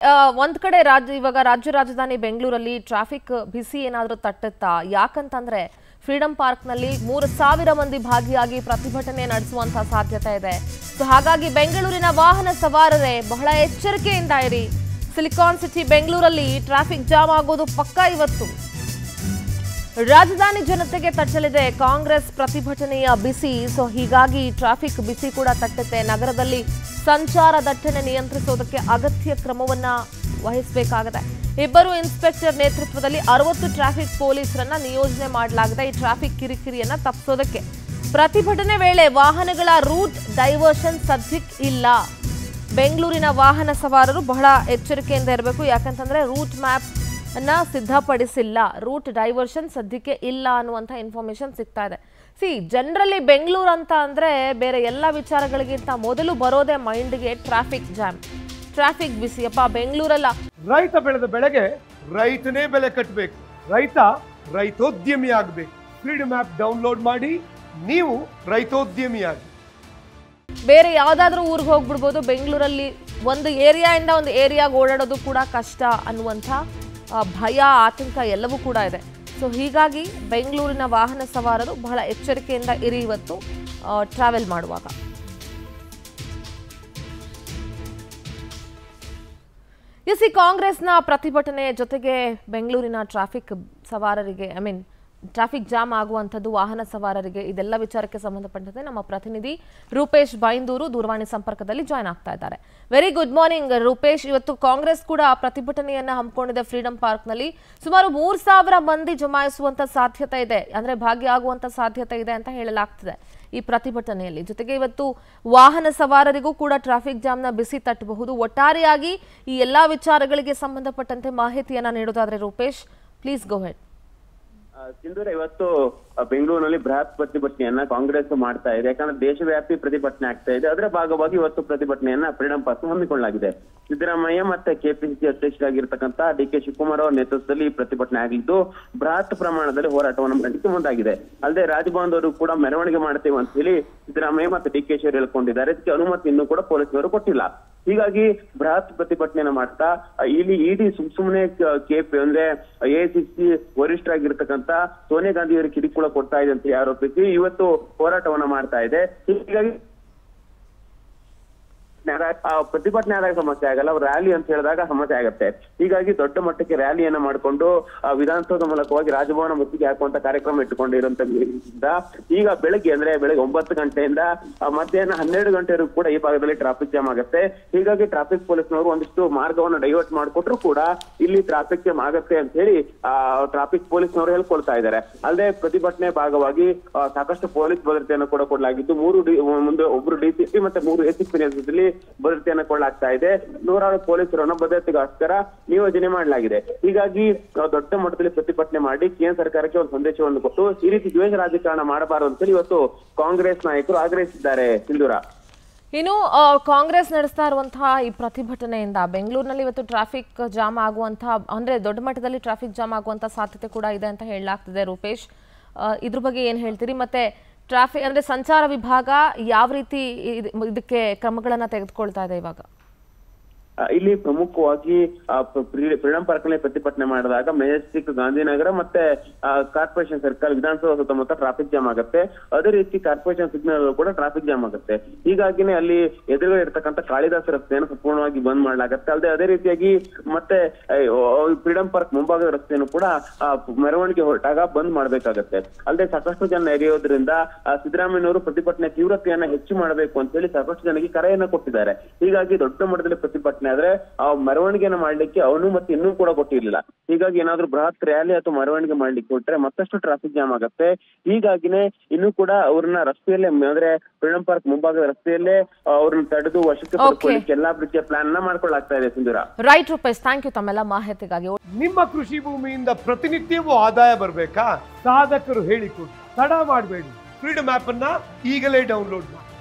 ಆ, ಒಂದ್ ಕಡೆ ರಾಜ್ಯ ಇವಾಗ ರಾಜ್ಯ ರಾಜಧಾನಿ ಬೆಂಗಳೂರಲ್ಲಿ ಟ್ರಾಫಿಕ್ ಬಿಸಿ ಏನಾದರೂ ತಟ್ಟುತ್ತಾ ಯಾಕಂತಂದ್ರೆ ಫ್ರೀಡಂ ಪಾರ್ಕ್ನಲ್ಲಿ ಮೂರು ಸಾವಿರ ಮಂದಿ ಭಾಗಿಯಾಗಿ ಪ್ರತಿಭಟನೆ ನಡೆಸುವಂತಹ ಸಾಧ್ಯತೆ ಇದೆ ಸೊ ಹಾಗಾಗಿ ಬೆಂಗಳೂರಿನ ವಾಹನ ಸವಾರರೇ ಬಹಳ ಎಚ್ಚರಿಕೆಯಿಂದ ಇರಿ ಸಿಲಿಕಾನ್ ಸಿಟಿ ಬೆಂಗಳೂರಲ್ಲಿ ಟ್ರಾಫಿಕ್ ಜಾಮ್ ಆಗೋದು ಪಕ್ಕಾ ಇವತ್ತು ರಾಜಧಾನಿ ಜನತೆಗೆ ತಟ್ಟಲಿದೆ ಕಾಂಗ್ರೆಸ್ ಪ್ರತಿಭಟನೆಯ ಬಿಸಿ ಸೊ ಹೀಗಾಗಿ ಟ್ರಾಫಿಕ್ ಬಿಸಿ ಕೂಡ ತಟ್ಟುತ್ತೆ ನಗರದಲ್ಲಿ ಸಂಚಾರ ದಟ್ಟಣೆ ನಿಯಂತ್ರಿಸೋದಕ್ಕೆ ಅಗತ್ಯ ಕ್ರಮವನ್ನ ವಹಿಸಬೇಕಾಗಿದೆ ಇಬ್ಬರು ಇನ್ಸ್ಪೆಕ್ಟರ್ ನೇತೃತ್ವದಲ್ಲಿ ಅರವತ್ತು ಟ್ರಾಫಿಕ್ ಪೊಲೀಸರನ್ನ ನಿಯೋಜನೆ ಮಾಡಲಾಗಿದೆ ಈ ಟ್ರಾಫಿಕ್ ಕಿರಿಕಿರಿಯನ್ನ ತಪ್ಪಿಸೋದಕ್ಕೆ ಪ್ರತಿಭಟನೆ ವೇಳೆ ವಾಹನಗಳ ರೂಟ್ ಡೈವರ್ಷನ್ ಸದ್ಯಕ್ಕೆ ಇಲ್ಲ ಬೆಂಗಳೂರಿನ ವಾಹನ ಸವಾರರು ಬಹಳ ಎಚ್ಚರಿಕೆಯಿಂದ ಇರಬೇಕು ಯಾಕಂತಂದ್ರೆ ರೂಟ್ ಮ್ಯಾಪ್ ಅನ್ನ ಸಿದ್ಧಪಡಿಸಿಲ್ಲ ರೂಟ್ ಡೈವರ್ಷನ್ ಸದ್ಯಕ್ಕೆ ಇಲ್ಲ ಅನ್ನುವಂಥ ಇನ್ಫಾರ್ಮೇಶನ್ ಸಿಗ್ತಾ ಇದೆ ಸಿ ಜನರಲಿ ಬೆಂಗಳೂರು ಅಂತ ಅಂದ್ರೆ ಬೇರೆ ಎಲ್ಲ ವಿಚಾರಗಳಿಗಿಂತ ಮೊದಲು ಬರೋದೇ ಮೈಂಡ್ಗೆ ಟ್ರಾಫಿಕ್ ಜಾಮ್ ಟ್ರಾಫಿಕ್ ಬಿಸಿಯಪ್ಪ ಬೆಂಗಳೂರಲ್ಲ ರೈತ ಬೆಳೆದ ಬೆಳೆಗೆ ರೈತನೇ ಬೆಲೆ ಕಟ್ಟಬೇಕು ರೈತ ರೈತೋದ್ಯಮಿ ಆಗಬೇಕು ಫ್ರೀಡಮ್ ಆ್ಯಪ್ ಡೌನ್ಲೋಡ್ ಮಾಡಿ ನೀವು ರೈತೋದ್ಯಮಿಯಾಗಿ ಬೇರೆ ಯಾವುದಾದ್ರೂ ಊರಿಗೆ ಹೋಗ್ಬಿಡ್ಬೋದು ಬೆಂಗಳೂರಲ್ಲಿ ಒಂದು ಏರಿಯಾಯಿಂದ ಒಂದು ಏರಿಯಾಗೆ ಓಡಾಡೋದು ಕೂಡ ಕಷ್ಟ ಅನ್ನುವಂಥ ಆ, ಭಯ ಆತಂಕ ಎಲ್ಲವೂ ಕೂಡ ಇದೆ ಸೊ ಹೀಗಾಗಿ ಬೆಂಗಳೂರಿನ ವಾಹನ ಸವಾರರು ಬಹಳ ಎಚ್ಚರಿಕೆಯಿಂದ ಇರಿ ಇವತ್ತು ಟ್ರಾವೆಲ್ ಮಾಡುವಾಗ ಎಸ್ ಈ ಕಾಂಗ್ರೆಸ್ನ ಪ್ರತಿಭಟನೆ ಜೊತೆಗೆ ಬೆಂಗಳೂರಿನ ಟ್ರಾಫಿಕ್ ಸವಾರರಿಗೆ ಐ ಮೀನ್ ಟ್ರಾಫಿಕ್ ಜಾಮ್ ಆಗುವಂಥದ್ದು ವಾಹನ ಸವಾರರಿಗೆ ಇದೆಲ್ಲ ವಿಚಾರಕ್ಕೆ ಸಂಬಂಧಪಟ್ಟಂತೆ ನಮ್ಮ ಪ್ರತಿನಿಧಿ ರೂಪೇಶ್ ಬೈಂದೂರು ದೂರವಾಣಿ ಸಂಪರ್ಕದಲ್ಲಿ ಜಾಯ್ನ್ ಆಗ್ತಾ ಇದ್ದಾರೆ ವೆರಿ ಗುಡ್ ಮಾರ್ನಿಂಗ್ ರೂಪೇಶ್ ಇವತ್ತು ಕಾಂಗ್ರೆಸ್ ಕೂಡ ಪ್ರತಿಭಟನೆಯನ್ನ ಹಮ್ಮಿಕೊಂಡಿದೆ ಫ್ರೀಡಂ ಪಾರ್ಕ್ನಲ್ಲಿ ಸುಮಾರು ಮೂರ್ ಸಾವಿರ ಮಂದಿ ಜಮಾಯಿಸುವಂತ ಸಾಧ್ಯತೆ ಇದೆ ಅಂದ್ರೆ ಭಾಗಿಯಾಗುವಂತ ಸಾಧ್ಯತೆ ಇದೆ ಅಂತ ಹೇಳಲಾಗ್ತಿದೆ ಈ ಪ್ರತಿಭಟನೆಯಲ್ಲಿ ಜೊತೆಗೆ ಇವತ್ತು ವಾಹನ ಸವಾರರಿಗೂ ಕೂಡ ಟ್ರಾಫಿಕ್ ಜಾಮ್ನ ಬಿಸಿ ತಟ್ಟಬಹುದು ಒಟ್ಟಾರೆಯಾಗಿ ಈ ಎಲ್ಲಾ ವಿಚಾರಗಳಿಗೆ ಸಂಬಂಧಪಟ್ಟಂತೆ ಮಾಹಿತಿಯನ್ನ ನೀಡೋದಾದ್ರೆ ರೂಪೇಶ್ ಪ್ಲೀಸ್ ಗೋ ಹೆಡ್ ಆ, ಸಿಂಧೂರ ಇವತ್ತು ಆ, ಬೆಂಗಳೂರಿನಲ್ಲಿ ಬೃಹತ್ ಪ್ರತಿಭಟನೆಯನ್ನ ಕಾಂಗ್ರೆಸ್ ಮಾಡ್ತಾ ಇದೆ ಯಾಕಂದ್ರೆ ದೇಶವ್ಯಾಪಿ ಪ್ರತಿಭಟನೆ ಆಗ್ತಾ ಇದೆ ಅದರ ಭಾಗವಾಗಿ ಇವತ್ತು ಪ್ರತಿಭಟನೆಯನ್ನ ಫ್ರೀಡಂ ಪಾರ್ಕ್ ಹಮ್ಮಿಕೊಳ್ಳಲಾಗಿದೆ ಸಿದ್ದರಾಮಯ್ಯ ಮತ್ತೆ ಕೆಪಿಸಿಸಿ ಅಧ್ಯಕ್ಷರಾಗಿರ್ತಕ್ಕಂಥ ಡಿ ಕೆ ಶಿವಕುಮಾರ್ ಅವರ ನೇತೃತ್ವದಲ್ಲಿ ಈ ಪ್ರತಿಭಟನೆ ಆಗಿದ್ದು ಬೃಹತ್ ಪ್ರಮಾಣದಲ್ಲಿ ಹೋರಾಟವನ್ನು ಮಾಡಲಿಕ್ಕೆ ಮುಂದಾಗಿದೆ ಅಲ್ಲದೆ ರಾಜಭವನ್ ಅವರು ಕೂಡ ಮೆರವಣಿಗೆ ಮಾಡ್ತೇವೆ ಅಂತ ಹೇಳಿ ಸಿದ್ದರಾಮಯ್ಯ ಮತ್ತೆ ಡಿ ಕೆ ಶಿ ಅವರು ಹೇಳ್ಕೊಂಡಿದ್ದಾರೆ ಇದಕ್ಕೆ ಅನುಮತಿ ಇನ್ನೂ ಕೂಡ ಪೊಲೀಸರು ಕೊಟ್ಟಿಲ್ಲ ಹೀಗಾಗಿ ಬೃಹತ್ ಪ್ರತಿಭಟನೆಯನ್ನ ಮಾಡ್ತಾ ಆ, ಇಲ್ಲಿ ಇಡಿ ಸುಮ್ ಸುಮ್ಮನೆ ಕೆಪಿ ಅಂದ್ರೆ ಎಐಸಿಸಿ ವರಿಷ್ಠರಾಗಿರ್ತಕ್ಕಂಥ ಸೋನಿಯಾ ಗಾಂಧಿ ಅವರಿಗೆ ಕಿರುಕುಳ ಕೊಡ್ತಾ ಇದೆ ಅಂತ ಆರೋಪಿಸಿ ಇವತ್ತು ಹೋರಾಟವನ್ನ ಮಾಡ್ತಾ ಇದೆ ಹೀಗಾಗಿ ನ್ಯಾಯ- ಆ, ಪ್ರತಿಭಟನೆ ಆದಾಗ ಸಮಸ್ಯೆ ಆಗಲ್ಲ ರ್ಯಾಲಿ ಅಂತ ಹೇಳಿದಾಗ ಸಮಸ್ಯೆ ಆಗತ್ತೆ ಹೀಗಾಗಿ ದೊಡ್ಡ ಮಟ್ಟಕ್ಕೆ ರ್ಯಾಲಿಯನ್ನ ಮಾಡಿಕೊಂಡು ವಿಧಾನಸೌಧ ಮೂಲಕವಾಗಿ ರಾಜಭವನ ಮುತ್ತಿಗೆ ಹಾಕುವಂತ ಕಾರ್ಯಕ್ರಮ ಇಟ್ಟುಕೊಂಡಿರುವಂತ ಈಗ ಬೆಳಗ್ಗೆ ಅಂದ್ರೆ ಬೆಳಗ್ಗೆ ಒಂಬತ್ತು ಗಂಟೆಯಿಂದ ಆ, ಮಧ್ಯಾಹ್ನ ಹನ್ನೆರಡು ಗಂಟೆವರೆಗೂ ಕೂಡ ಈ ಭಾಗದಲ್ಲಿ ಟ್ರಾಫಿಕ್ ಜಾಮ್ ಆಗುತ್ತೆ ಹೀಗಾಗಿ ಟ್ರಾಫಿಕ್ ಪೊಲೀಸ್ನವರು ಒಂದಿಷ್ಟು ಮಾರ್ಗವನ್ನು ಡೈವರ್ಟ್ ಮಾಡಿಕೊಟ್ರು ಕೂಡ ಇಲ್ಲಿ ಟ್ರಾಫಿಕ್ ಜಾಮ್ ಆಗತ್ತೆ ಅಂತ ಹೇಳಿ ಆ ಟ್ರಾಫಿಕ್ ಪೊಲೀಸ್ನವರು ಹೇಳ್ಕೊಳ್ತಾ ಇದ್ದಾರೆ ಅಲ್ಲದೆ ಪ್ರತಿಭಟನೆ ಭಾಗವಾಗಿ ಆ, ಸಾಕಷ್ಟು ಪೊಲೀಸ್ ಭದ್ರತೆಯನ್ನು ಕೂಡ ಕೊಡಲಾಗಿದ್ದು ಮೂರು ಡಿ ಮುಂದೆ ಒಬ್ರು ಡಿಸಿಪಿ ಮತ್ತೆ ಮೂರು ಎಸಿಪಿ ನೇತೃತ್ವದಲ್ಲಿ ಭದ್ರತೆಯನ್ನು ಕೊಡಲಾಗ್ತಾ ಇದೆ ನೂರಾರು ಪೊಲೀಸರನ್ನ ಭದ್ರತೆಗೋಸ್ಕರ ನಿಯೋಜನೆ ಮಾಡಲಾಗಿದೆ ಹೀಗಾಗಿ ಆ, ದೊಡ್ಡ ಮಟ್ಟದಲ್ಲಿ ಪ್ರತಿಭಟನೆ ಮಾಡಿ ಕೇಂದ್ರ ಸರ್ಕಾರಕ್ಕೆ ಒಂದು ಸಂದೇಶವನ್ನು ಕೊಟ್ಟು ಈ ರೀತಿ ದ್ವೇಷ ರಾಜಕಾರಣ ಮಾಡಬಾರದು ಅಂತೇಳಿ ಇವತ್ತು ಕಾಂಗ್ರೆಸ್ ನಾಯಕರು ಆಗ್ರಹಿಸಿದ್ದಾರೆ ಸಿಂಧೂರ ಇನ್ನು ಆ, ಕಾಂಗ್ರೆಸ್ ನಡೆಸ್ತಾ ಇರುವಂತಹ ಈ ಪ್ರತಿಭಟನೆಯಿಂದ ಬೆಂಗಳೂರಿನಲ್ಲಿ ಇವತ್ತು ಟ್ರಾಫಿಕ್ ಜಾಮ್ ಆಗುವಂತಹ ಅಂದ್ರೆ ದೊಡ್ಡ ಮಟ್ಟದಲ್ಲಿ ಟ್ರಾಫಿಕ್ ಜಾಮ್ ಆಗುವಂತಹ ಸಾಧ್ಯತೆ ಕೂಡ ಇದೆ ಅಂತ ಹೇಳಲಾಗ್ತಿದೆ ರೂಪೇಶ್ ಆ, ಇದ್ರ ಬಗ್ಗೆ ಏನ್ ಹೇಳ್ತೀರಿ ಮತ್ತೆ ಟ್ರಾಫಿಕ್ ಅಂದ್ರೆ ಸಂಚಾರ ವಿಭಾಗ ಯಾವ ರೀತಿ ಇದ್- ಇದಕ್ಕೆ ಕ್ರಮಗಳನ್ನ ತೆಗೆದುಕೊಳ್ತಾ ಇದೆ ಇವಾಗ ಆ, ಇಲ್ಲಿ ಪ್ರಮುಖವಾಗಿ ಫ್ರೀಡಂ ಪಾರ್ಕ್ ನಲ್ಲಿ ಪ್ರತಿಭಟನೆ ಮಾಡಿದಾಗ ಮೆಜೆಸ್ಟಿಕ್ ಗಾಂಧಿನಗರ ಮತ್ತೆ ಕಾರ್ಪೊರೇಷನ್ ಸರ್ಕಲ್ ವಿಧಾನಸೌಧ ಸುತ್ತಮುತ್ತ ಟ್ರಾಫಿಕ್ ಜಾಮ್ ಆಗುತ್ತೆ ಅದೇ ರೀತಿ ಕಾರ್ಪೊರೇಷನ್ ಸಿಗ್ನಲ್ ಕೂಡ ಟ್ರಾಫಿಕ್ ಜಾಮ್ ಆಗುತ್ತೆ ಹೀಗಾಗಿನೇ ಅಲ್ಲಿ ಎದುರುಗಡೆ ಇರ್ತಕ್ಕಂಥ ಕಾಳಿದಾಸ ರಸ್ತೆಯನ್ನು ಸಂಪೂರ್ಣವಾಗಿ ಬಂದ್ ಮಾಡಲಾಗುತ್ತೆ ಅಲ್ಲದೆ ಅದೇ ರೀತಿಯಾಗಿ ಮತ್ತೆ ಫ್ರೀಡಂ ಪಾರ್ಕ್ ಮುಂಭಾಗದ ರಸ್ತೆಯನ್ನು ಕೂಡ ಆ, ಮೆರವಣಿಗೆ ಹೊರಟಾಗ ಬಂದ್ ಮಾಡ್ಬೇಕಾಗತ್ತೆ ಅಲ್ಲದೆ ಸಾಕಷ್ಟು ಜನ ನೆರೆಯೋದ್ರಿಂದ ಆ, ಸಿದ್ದರಾಮಯ್ಯನವರು ಪ್ರತಿಭಟನೆ ತೀವ್ರತೆಯನ್ನ ಹೆಚ್ಚು ಮಾಡಬೇಕು ಅಂತ ಹೇಳಿ ಸಾಕಷ್ಟು ಜನಕ್ಕೆ ಕರೆಯನ್ನ ಕೊಟ್ಟಿದ್ದಾರೆ ಹೀಗಾಗಿ ದೊಡ್ಡ ಮಟ್ಟದಲ್ಲಿ ಪ್ರತಿಭಟನೆ ಆದ್ರೆ ಆ ಮೆರವಣಿಗೆಯನ್ನ ಮಾಡ್ಲಿಕ್ಕೆ ಅನುಮತಿ ಇನ್ನೂ ಕೂಡ ಕೊಟ್ಟಿರಲಿಲ್ಲ ಹೀಗಾಗಿ ಏನಾದ್ರೂ ಬೃಹತ್ ರ್ಯಾಲಿ ಅಥವಾ ಮೆರವಣಿಗೆ ಮಾಡ್ಲಿಕ್ಕೆ ಕೊಟ್ರೆ ಮತ್ತಷ್ಟು ಟ್ರಾಫಿಕ್ ಜಾಮ್ ಆಗುತ್ತೆ ಹೀಗಾಗಿನೇ ಇನ್ನೂ ಕೂಡ ಅವ್ರನ್ನ ರಸ್ತೆಯಲ್ಲೇ ಮ- ಅಂದ್ರೆ ಫ್ರೀಡಂ ಪಾರ್ಕ್ ಮುಂಭಾಗದ ರಸ್ತೆಯಲ್ಲೇ ಆ, ಅವ್ರನ್ನ ತಡೆದು ವಶಕ್ಕೆ ಪಡ್ಕೊಳ್ಳಿಕ್ಕೆ ಎಲ್ಲಾ ರೀತಿಯ ಪ್ಲಾನ್ ನ ಮಾಡ್ಕೊಳ್ಳಾಗ್ತಾ ಇದೆ Sindhura right Rupesh thank you ತಮ್ಮೆಲ್ಲ ಮಾಹಿತಿಗಾಗಿ ನಿಮ್ಮ ಕೃಷಿ ಭೂಮಿಯಿಂದ ಪ್ರತಿನಿತ್ಯವೂ ಆದಾಯ ಬರಬೇಕಾ ಸಾಧಕರು ಹೇಳಿಕೊಡಿ ತಡ ಮಾಡಬೇಡಿ ಫ್ರೀಡಮ್ ಆಪ್ ಅನ್ನ ಈಗಲೇ ಡೌನ್ಲೋಡ್ ಮಾಡಿ